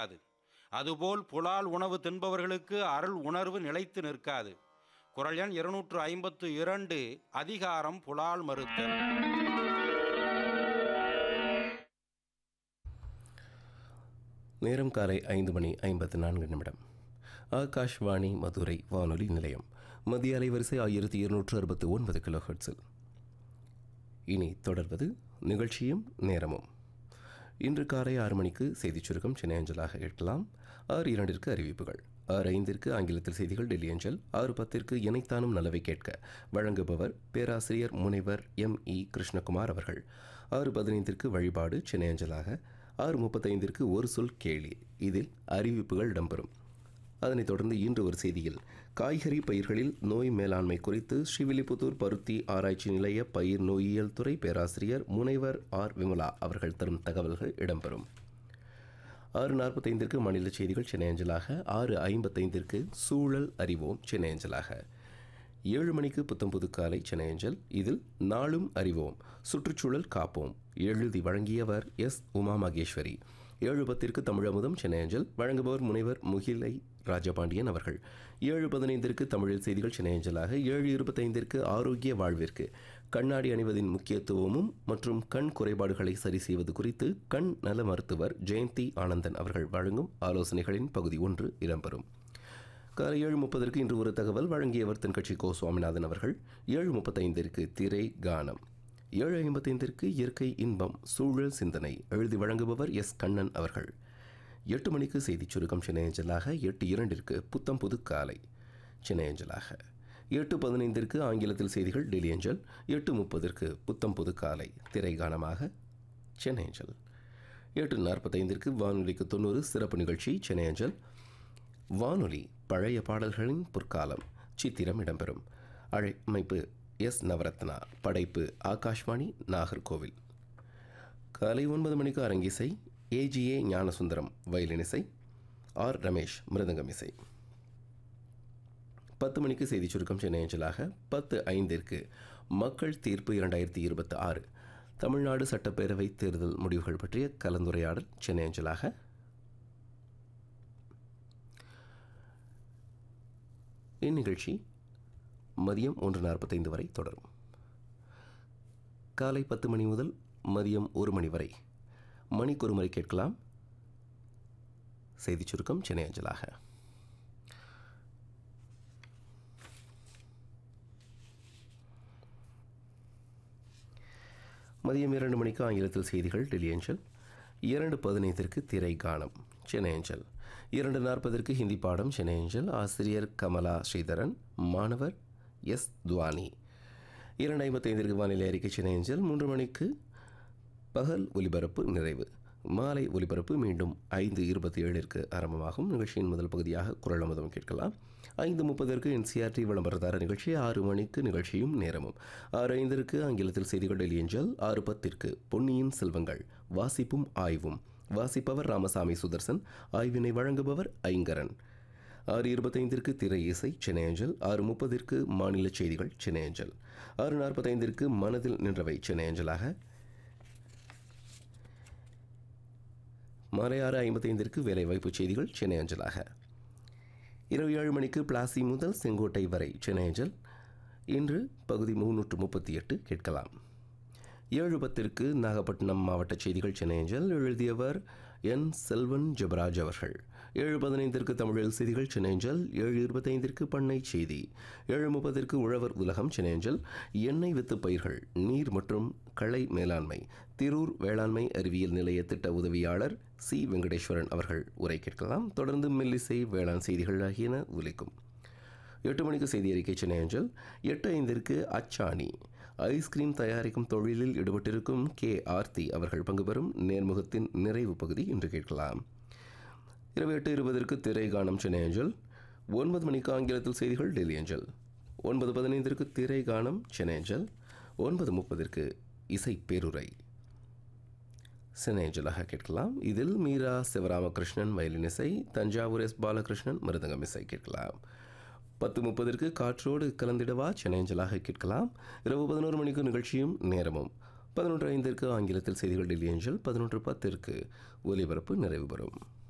நிற்காது அதுபோல் புலால் உணவு தின்பவர்களுக்கு அருள் உணர்வு நிலைத்து நிற்காது குரல் எண் இருநூற்று ஐம்பத்து இரண்டு அதிகாரம் புலால் மறுத்தல் நேரம் காலை ஐந்து மணி ஐம்பத்து நான்கு நிமிடம் ஆகாஷ்வாணி மதுரை வானொலி நிலையம் மத்திய அலைவரிசை ஆயிரத்தி இருநூற்று அறுபத்தி ஒன்பது கிலோ ஹெர்ட்ஸில் இனி தொடர்வது நிகழ்ச்சியும் நேரமும் இன்று காலை ஆறு மணிக்கு செய்திச் சுருக்கம் சென்னை அஞ்சலாக கேட்கலாம் ஆறு இரண்டிற்கு அறிவிப்புகள் ஆறு ஐந்திற்கு ஆங்கிலத்தில் செய்திகள் டெல்லி அஞ்சல் ஆறு பத்திற்கு இணைத்தானும் நலவை கேட்க வழங்குபவர் பேராசிரியர் முனைவர் எம் இ கிருஷ்ணகுமார் அவர்கள் ஆறு பதினைந்திற்கு வழிபாடு சென்னை அஞ்சலாக ஆறு முப்பத்தைந்திற்கு ஒரு சொல் கேளி இதில் அறிவிப்புகள் இடம்பெறும் அதனைத் தொடர்ந்து இன்று ஒரு செய்தியில் காய்கறி பயிர்களில் நோய் மேலாண்மை குறித்து ஸ்ரீவில்லிபுத்தூர் பருத்தி ஆராய்ச்சி நிலைய பயிர் நோயியல் துறை பேராசிரியர் முனைவர் ஆர் விமலா அவர்கள் தரும் தகவல்கள் இடம்பெறும் ஆறு நாற்பத்தைந்திற்கு மாநில செய்திகள் சென்னை அஞ்சலாக ஆறு ஐம்பத்தைந்திற்கு சூழல் அறிவோம் சென்னை அஞ்சலாக ஏழு மணிக்கு புத்தம்புது காலை சென்னை அஞ்சல் இதில் நாளும் அறிவோம் சுற்றுச்சூழல் காப்போம் எழுதி வழங்கியவர் எஸ் உமா மகேஸ்வரி ஏழு பத்திற்கு தமிழமுதம் சென்னை அஞ்சல் வழங்குபவர் முனைவர் முகிலை ராஜபாண்டியன் அவர்கள் ஏழு பதினைந்திற்கு தமிழில் செய்திகள் சென்னை அஞ்சலாக ஏழு இருபத்தைந்திற்கு ஆரோக்கிய வாழ்விற்கு கண்ணாடி அணிவதின் முக்கியத்துவமும் மற்றும் கண் குறைபாடுகளை சரி செய்வது குறித்து கண் நல மருத்துவர் ஜெயந்தி ஆனந்தன் அவர்கள் வழங்கும் ஆலோசனைகளின் பகுதி ஒன்று இடம்பெறும் காலை ஏழு முப்பதற்கு இன்று ஒரு தகவல் வழங்கியவர் தென்கட்சி கோ சுவாமிநாதன் அவர்கள் ஏழு முப்பத்தைந்திற்கு திரை கானம் ஏழு ஐம்பத்தைந்திற்கு இயற்கை இன்பம் சூழல் சிந்தனை எழுதி வழங்குபவர் எஸ் கண்ணன் அவர்கள் எட்டு மணிக்கு செய்திச் சுருக்கம் சென்னை அஞ்சலாக எட்டு இரண்டிற்கு புத்தம் புது காலை சென்னை அஞ்சலாக எட்டு பதினைந்திற்கு ஆங்கிலத்தில் செய்திகள் டெல்லி அஞ்சல் எட்டு முப்பதற்கு புத்தம் புது காலை திரை கானமாக சென்னை அஞ்சல் எட்டு நாற்பத்தைந்திற்கு வானொலிக்கு தொண்ணூறு சிறப்பு நிகழ்ச்சி சென்னை அஞ்சல் வானொலி பழைய பாடல்களின் பொற்காலம் சித்திரம் இடம்பெறும் அழைப்பு எஸ் நவரத்னா படைப்பு ஆகாஷ்வாணி நாகர்கோவில் காலை ஒன்பது மணிக்கு அரங்கிசை ஏஜிஏ ஞானசுந்தரம் வயலின் இசை ஆர் ரமேஷ் மிருதங்கம் இசை பத்து மணிக்கு செய்தி சுருக்கம் சென்னை அஞ்சலாக பத்து ஐந்திற்கு மக்கள் தீர்ப்பு இரண்டாயிரத்தி இருபத்தி ஆறு தமிழ்நாடு சட்டப்பேரவை தேர்தல் முடிவுகள் பற்றிய கலந்துரையாடல் சென்னை அஞ்சலாக இந்நிகழ்ச்சி மதியம் ஒன்று நாற்பத்தைந்து வரை தொடரும் காலை பத்து மணி முதல் மதியம் ஒரு மணி வரை மணிக்கு ஒரு முறை கேட்கலாம் செய்திச் சுருக்கம் சென்னை அஞ்சலாக மதியம் இரண்டு மணிக்கு ஆங்கிலத்தில் செய்திகள் டெல்லி அஞ்சல் இரண்டு பதினைந்திற்கு திரை கானம் சென்னை அஞ்சல் இரண்டு நாற்பதற்கு ஹிந்தி பாடம் சென்னை அஞ்சல் ஆசிரியர் கமலா ஸ்ரீதரன் மாணவர் எஸ் துவானி இரண்டு ஐம்பத்தைந்திற்கு வானிலை அறிக்கை சென்னை அஞ்சல் மூன்று மணிக்கு பகல் ஒலிபரப்பு நிறைவு மாலை ஒலிபரப்பு மீண்டும் ஐந்து இருபத்தி ஏழிற்கு ஆரம்பமாகும் நிகழ்ச்சியின் முதல் பகுதியாக குரல் அமுதம் கேட்கலாம் ஐந்து முப்பதற்கு என்சிஆர்டி விளம்பரதார நிகழ்ச்சி ஆறு மணிக்கு நிகழ்ச்சியும் நேரமும் ஆறு ஐந்திற்கு ஆங்கிலத்தில் செய்திகள் டெல்லி அஞ்சல் ஆறு பத்திற்கு பொன்னியின் செல்வங்கள் வாசிப்பும் ஆய்வும் வாசிப்பவர் ராமசாமி சுதர்சன் ஆய்வினை வழங்குபவர் ஐங்கரன் ஆறு இருபத்தைந்திற்கு திரை இசை சென்னை அஞ்சல் ஆறு முப்பதிற்கு மாநில செய்திகள் சென்னை அஞ்சல் ஆறு நாற்பத்தைந்திற்கு மனதில் நின்றவை சென்னை அஞ்சலாக மாலை ஆறு ஐம்பத்தைந்திற்கு வேலைவாய்ப்பு செய்திகள் சென்னை அஞ்சலாக இரவு ஏழு மணிக்கு பிளாசி முதல் செங்கோட்டை வரை சென்னை அஞ்சல் இன்று பகுதி முன்னூற்று முப்பத்தி எட்டு கேட்கலாம் ஏழு பத்திற்கு நாகப்பட்டினம் மாவட்ட செய்திகள் சென்னை அஞ்சல் எழுதியவர் என் செல்வன் ஜெபராஜ் அவர்கள் ஏழு பதினைந்திற்கு தமிழில் செய்திகள் சென்னை அஞ்சல் ஏழு இருபத்தைந்திற்கு பண்ணை செய்தி ஏழு முப்பதிற்கு உழவர் உலகம் சென்னை அஞ்சல் எண்ணெய் வித்து பயிர்கள் நீர் மற்றும் களை மேலாண்மை திரூர் வேளாண்மை அறிவியல் நிலைய திட்ட உதவியாளர் சி வெங்கடேஸ்வரன் அவர்கள் உரை கேட்கலாம் தொடர்ந்து மெல்லிசை வேளாண் செய்திகள் ஆகியன ஒலிக்கும் எட்டு மணிக்கு செய்தி அறிக்கை சென்னை அஞ்சல் எட்டு ஐந்திற்கு அச்சாணி ஐஸ்கிரீம் தயாரிக்கும் தொழிலில் ஈடுபட்டிருக்கும் கே ஆர்த்தி அவர்கள் பங்கு பெறும் நேர்முகத்தின் நிறைவு பகுதி இன்று கேட்கலாம் இரவு எட்டு இருபதற்கு திரை காணும் சென்னை அஞ்சல் ஒன்பது மணிக்கு ஆங்கிலத்தில் செய்திகள் டெல்லி அஞ்சல் ஒன்பது பதினைந்திற்கு திரை காணும் சென்னை அஞ்சல் ஒன்பது முப்பதற்கு இசை பேருரை சென்னை அஞ்சலாக கேட்கலாம் இதில் மீரா சிவராமகிருஷ்ணன் வயலின் இசை தஞ்சாவூர் எஸ் பாலகிருஷ்ணன் மிருதங்கம் இசை கேட்கலாம் பத்து முப்பதற்கு காற்றோடு கலந்திடவா சென்னை அஞ்சலாக கேட்கலாம் இரவு பதினோரு மணிக்கு நிகழ்ச்சியும் நேரமும் பதினொன்று ஐந்திற்கு ஆங்கிலத்தில் செய்திகள் டெல்லி அஞ்சல் பதினொன்று பத்திற்கு ஒலிபரப்பு நிறைவு பெறும்